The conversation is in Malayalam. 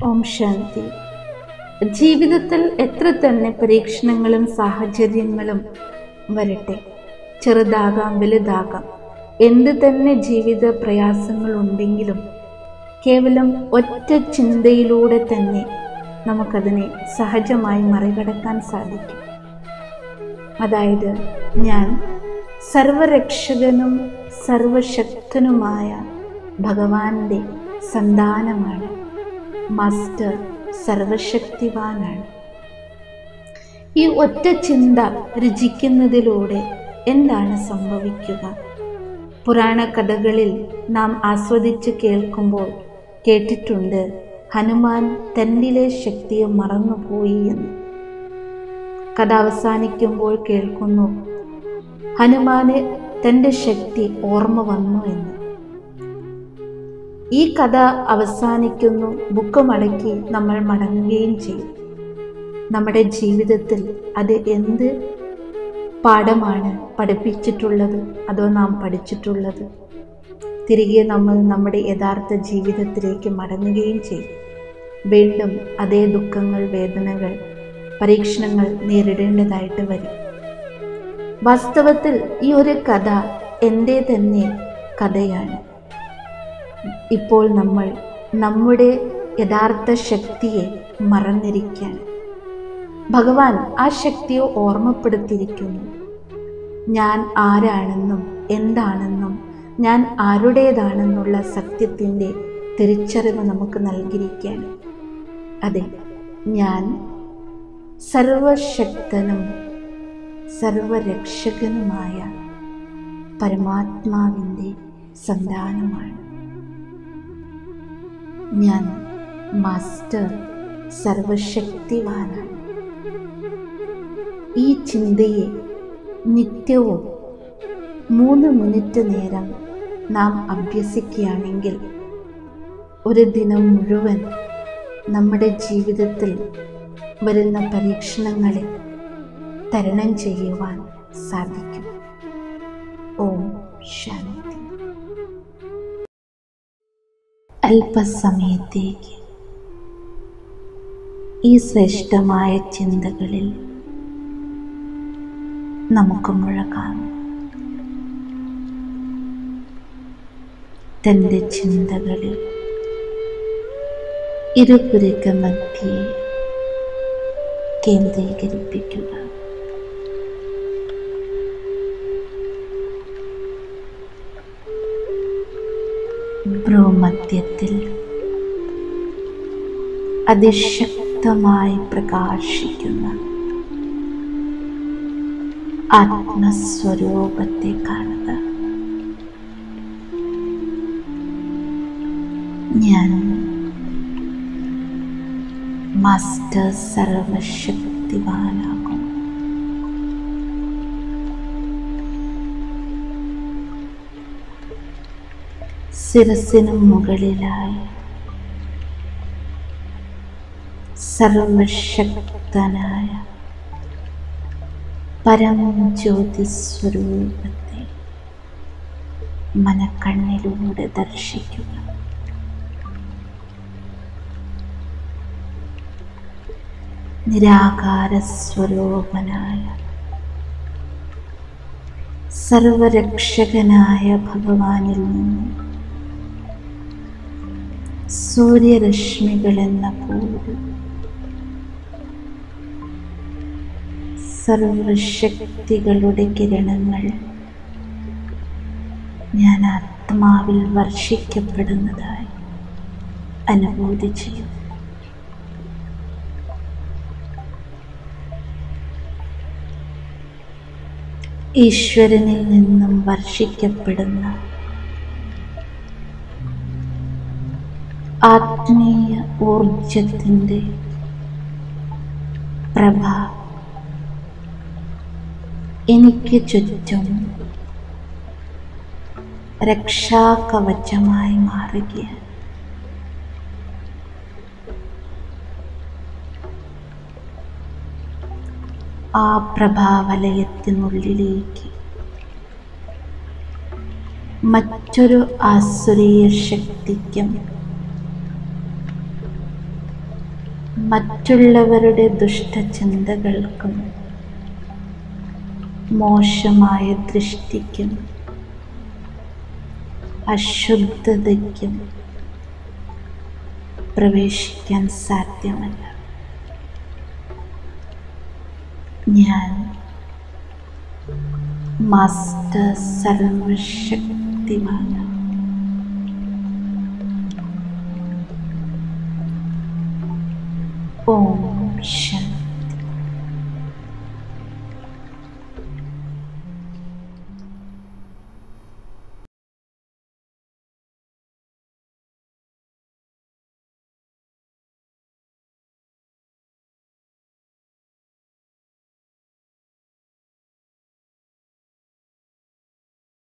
ഓം ശാന്തി ജീവിതത്തിൽ എത്ര തന്നെ പരീക്ഷണങ്ങളും സാഹചര്യങ്ങളും വരട്ടെ ചെറുതാകാം വലുതാകാം എന്ത് തന്നെ ജീവിത പ്രയാസങ്ങളുണ്ടെങ്കിലും കേവലം ഒറ്റ ചിന്തയിലൂടെ തന്നെ നമുക്കതിനെ സഹജമായി മറികടക്കാൻ സാധിക്കും അതായത് ഞാൻ സർവരക്ഷകനും സർവശക്തനുമായ ഭഗവാന്റെ സന്താനമാണ് മാസ്റ്റർ സർവശക്തിവാനാണ് ഈ ഒറ്റ ചിന്ത രചിക്കുന്നതിലൂടെ എന്താണ് സംഭവിക്കുക പുരാണ കഥകളിൽ നാം ആസ്വദിച്ച് കേൾക്കുമ്പോൾ കേട്ടിട്ടുണ്ട് ഹനുമാൻ തന്നിലെ ശക്തിയെ മറന്നുപോയി എന്ന് കഥ അവസാനിക്കുമ്പോൾ കേൾക്കുന്നു ഹനുമാന് തൻ്റെ ശക്തി ഓർമ്മ വന്നു എന്ന് ഈ കഥ അവസാനിക്കുന്നു ബുക്ക് മടക്കി നമ്മൾ മടങ്ങുകയും ചെയ്യും നമ്മുടെ ജീവിതത്തിൽ അത് എന്ത് പാഠമാണ് പഠിപ്പിച്ചിട്ടുള്ളത് അതോ നാം പഠിച്ചിട്ടുള്ളത് തിരികെ നമ്മൾ നമ്മുടെ യഥാർത്ഥ ജീവിതത്തിലേക്ക് മടങ്ങുകയും ചെയ്യും വീണ്ടും അതേ ദുഃഖങ്ങൾ വേദനകൾ പരീക്ഷണങ്ങൾ നേരിടേണ്ടതായിട്ട് വരും വാസ്തവത്തിൽ ഈ ഒരു കഥ എൻ്റെ തന്നെ കഥയാണ് ഇപ്പോൾ നമ്മൾ നമ്മുടെ യഥാർത്ഥ ശക്തിയെ മറന്നിരിക്കുകയാണ് ഭഗവാൻ ആ ശക്തിയെ ഓർമ്മപ്പെടുത്തിയിരിക്കുന്നു ഞാൻ ആരാണെന്നും എന്താണെന്നും ഞാൻ ആരുടേതാണെന്നുള്ള സത്യത്തിൻ്റെ തിരിച്ചറിവ് നമുക്ക് നൽകിയിരിക്കുകയാണ് അതെ ഞാൻ സർവശക്തനും സർവരക്ഷകനുമായ പരമാത്മാവിൻ്റെ സന്താനമാണ് ഞാൻ മാസ്റ്റർ സർവശക്തിവാനാണ് ഈ ചിന്തയെ നിത്യവും മൂന്ന് മിനിറ്റ് നേരം നാം അഭ്യസിക്കുകയാണെങ്കിൽ ഒരു ദിനം മുഴുവൻ നമ്മുടെ ജീവിതത്തിൽ വരുന്ന പരീക്ഷണങ്ങളെ തരണം ചെയ്യുവാൻ സാധിക്കും ഓം ശാന്തി അല്പസമയത്തേക്ക് ഈ ശ്രേഷ്ഠമായ ചിന്തകളിൽ നമുക്ക് മുഴകാം തൻ്റെ ചിന്തകളിൽ ഇരുപുരുക്ക മധ്യേ കേന്ദ്രീകരിപ്പിക്കുക ഭ്രൂമധ്യത്തിൽ അതിശക്തമായി പ്രകാശിക്കുന്ന ആത്മസ്വരൂപത്തെ കാണുക ഞാൻ മാസ്റ്റർ സർവശക്തിവാനാകും ശിരസിനും മുകളിലായി സർവശക്തനായ പരമജ്യോതി സ്വരൂപത്തെ മനക്കണ്ണിലൂടെ ദർശിക്കുക നിരാകാര സ്വരൂപനായ സർവരക്ഷകനായ ഭഗവാനിൽ നിന്നും സൂര്യരശ്മികൾ എന്ന പോലെ സർവശക്തികളുടെ കിരണങ്ങൾ ഞാൻ ആത്മാവിൽ വർഷിക്കപ്പെടുന്നതായി അനുഭൂതി ചെയ്യും ഈശ്വരനിൽ നിന്നും വർഷിക്കപ്പെടുന്ന ആത്മീയ ഊർജത്തിൻ്റെ പ്രഭ എനിക്ക് ചുറ്റും രക്ഷാകവചമായി മാറുകയാണ് ആ പ്രഭാവലയത്തിനുള്ളിലേക്ക് മറ്റൊരു ആസുരീയ ശക്തിക്കും മറ്റുള്ളവരുടെ ദുഷ്ടചിന്തകൾക്കും മോശമായ ദൃഷ്ടിക്കും അശുദ്ധതയ്ക്കും പ്രവേശിക്കാൻ സാധ്യമല്ല ഞാൻ മാസ്റ്റർ സർവശക്തിമാണ് ഓം ശാന്തി